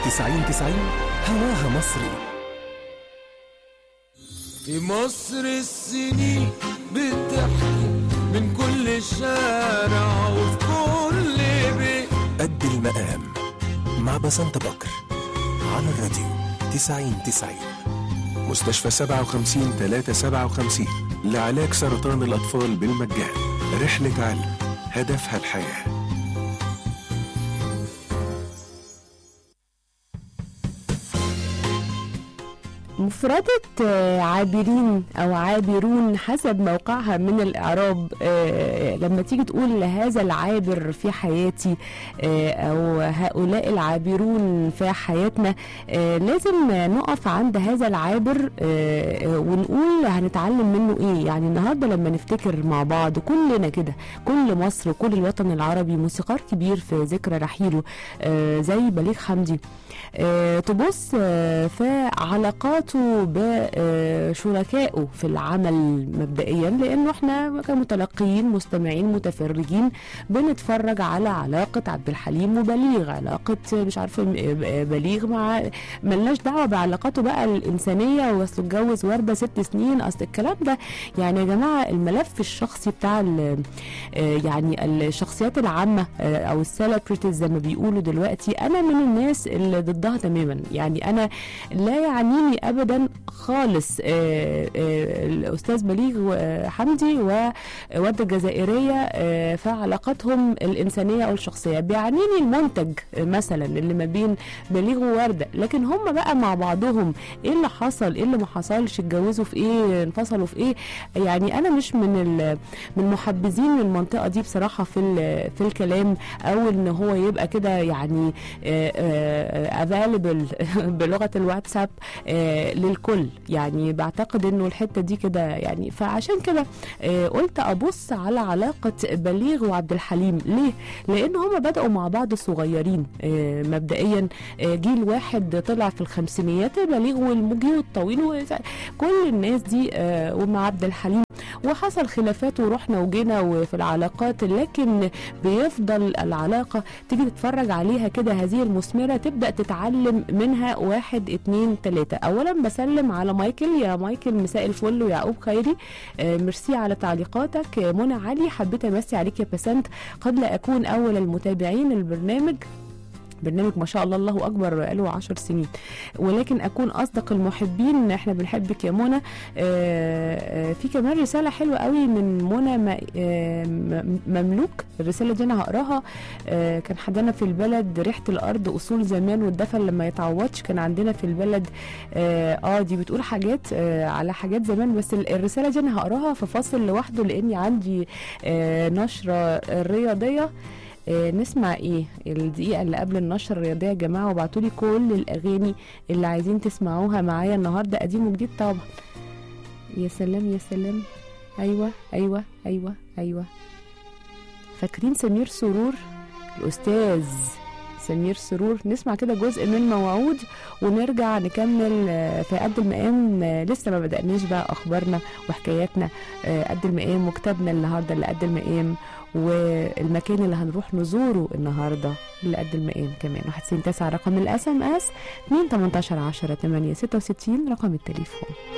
90 90 هواها مصري في مصر السنين بتحكي من كل شارع وفي كل بيت قد المقام مع بسنت بكر على الراديو 90 90 مستشفى 57 357 لعلاج سرطان الأطفال بالمجان رحلة علم هدفها الحياه مفردة آه، عابرين أو عابرون حسب موقعها من الإعراب آه، لما تيجي تقول هذا العابر في حياتي آه، أو هؤلاء العابرون في حياتنا آه، لازم نقف عند هذا العابر آه، آه، ونقول هنتعلم منه إيه يعني النهاردة لما نفتكر مع بعض كلنا كده كل مصر وكل الوطن العربي موسيقار كبير في ذكرى رحيله آه، زي بليغ حمدي آه، تبص آه، في علاقاته بشركائه في العمل مبدئيا لانه احنا كمتلقيين مستمعين متفرجين بنتفرج على علاقه عبد الحليم وبليغ علاقه مش عارفه م- آه، بليغ مع ملناش دعوه بعلاقاته بقى الانسانيه واصل اتجوز ورده ست سنين اصل الكلام ده يعني يا جماعه الملف الشخصي بتاع ال- آه، يعني الشخصيات العامه آه، او السيلبرتيز زي ما بيقولوا دلوقتي انا من الناس اللي ضدها تماما يعني انا لا يعنيني ابدا خالص آه، آه، الاستاذ بليغ آه، حمدي وورده الجزائريه آه، في علاقاتهم الانسانيه او الشخصيه بيعنيني المنتج آه، مثلا اللي ما بين بليغ وورده لكن هم بقى مع بعضهم ايه اللي حصل ايه اللي ما حصلش اتجوزوا في ايه انفصلوا في ايه يعني انا مش من ال- من محبذين المنطقه دي بصراحه في ال- في الكلام او ان هو يبقى كده يعني افيلبل بلغه الواتساب آه، للكل يعني بعتقد انه الحته دي كده يعني فعشان كده آه، قلت ابص على علاقه بليغ وعبد الحليم ليه لان هما بداوا مع بعض صغيرين آه، مبدئيا آه، جيل واحد طلع في الخمسينيات بليغ والمجي والطويل وز- كل الناس دي آه، ومع عبد الحليم وحصل خلافات ورحنا وجينا وفي العلاقات لكن بيفضل العلاقة تيجي تتفرج عليها كده هذه المثمرة تبدأ تتعلم منها واحد اتنين تلاتة أولا بسلم على مايكل يا مايكل مساء الفل ويعقوب خيري آه، ميرسي على تعليقاتك آه، منى علي حبيت أمسي عليك يا بسنت قد لا أكون أول المتابعين البرنامج برنامج ما شاء الله الله اكبر بقاله عشر سنين ولكن اكون اصدق المحبين احنا بنحبك يا منى آه، آه، في كمان رساله حلوه قوي من منى م- آه، م- مملوك الرساله دي انا هقراها آه، كان حدنا في البلد ريحه الارض اصول زمان والدفن لما يتعوضش كان عندنا في البلد اه آه، دي بتقول حاجات آه على حاجات زمان بس ال- الرساله دي انا هقراها في فصل لوحده لاني عندي آه نشره رياضيه آه، نسمع ايه الدقيقة اللي قبل النشر الرياضية يا جماعة وابعتوا لي كل الأغاني اللي عايزين تسمعوها معايا النهاردة قديم وجديد طبعا يا سلام يا سلام أيوة أيوة أيوة أيوة فاكرين سمير سرور الأستاذ سمير سرور نسمع كده جزء من موعود ونرجع نكمل آه، في قد المقام آه، لسه ما بدأناش بقى أخبارنا وحكاياتنا آه، قد المقام وكتابنا النهارده اللي قد المقام والمكان اللي هنروح نزوره النهارده اللي قد المقام كمان 199 رقم الاس ام اس 2 18 10 8 66 رقم التليفون